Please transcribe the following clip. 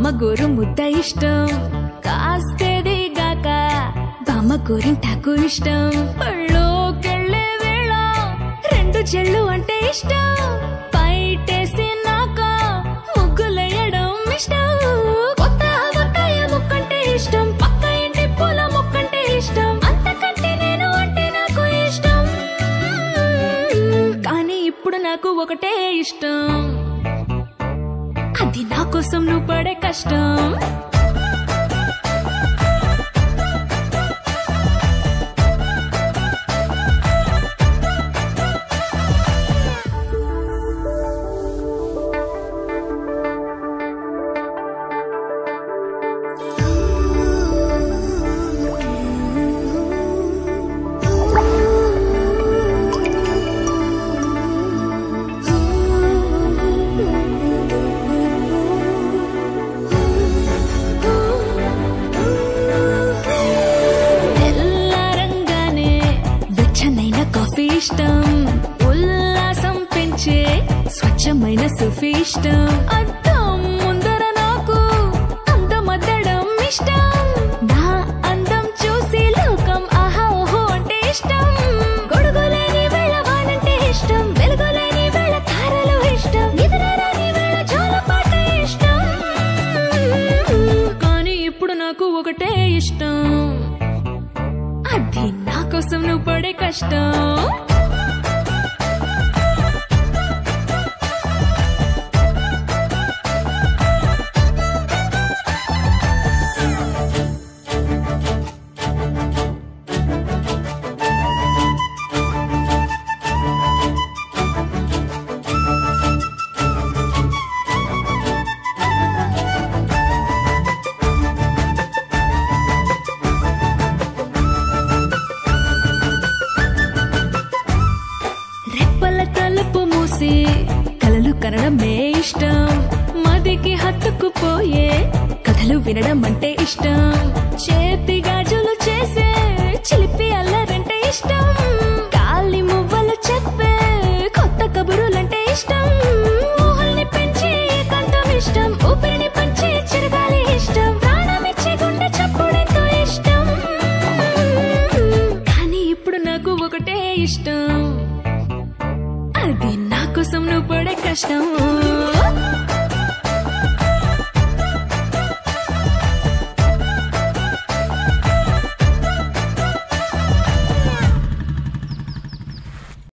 అమ్మ గోరు ముద్ద ఇష్టం కాస్తేది గాక బామ్మ గోరింటాకు ఇష్టం పళ్ళోకెళ్ళే వేళ రెండు చెళ్ళు అంటే ఇష్టం బయటేసినాక ముగ్గులేయడం ఇష్టం కొత్త ఆవకాయ ముక్కంటే ఇష్టం పక్క ఇంటి పూల ముక్కంటే ఇష్టం అంతకంటే నేను అంటే నాకు ఇష్టం కానీ ఇప్పుడు నాకు ఒకటే ఇష్టం అది నా కోసం నువ్వు పడే కష్టం తెల్లారంగానే వెచ్చనైన కాఫీ ఇష్టం ఉల్లాసం పెంచే స్వచ్ఛమైన సుఫీ ఇష్టం అద్దం ముందర నాకు అందమద్దడం ఇష్టం నా అందం చూసి లోకం ఆహా ఓహో అంటే ఇష్టం గొడుగులేని వేళ వానంటే ఇష్టం వెలుగులేని వేళ తారలు ఇష్టం నిద్రరాని వేళ జోలపాట ఇష్టం కానీ ఇప్పుడు నాకు ఒకటే ఇష్టం అది నా కోసం నువ్వు పడే కష్టం రెప్పల తలుపు మూసి కలలు కనడమే ఇష్టం మదికి హత్తుకుపోయే కథలు వినడం అంటే ఇష్టం చేతి గాజులు చేసే చిలిపి అల్లరంటే ఇష్టం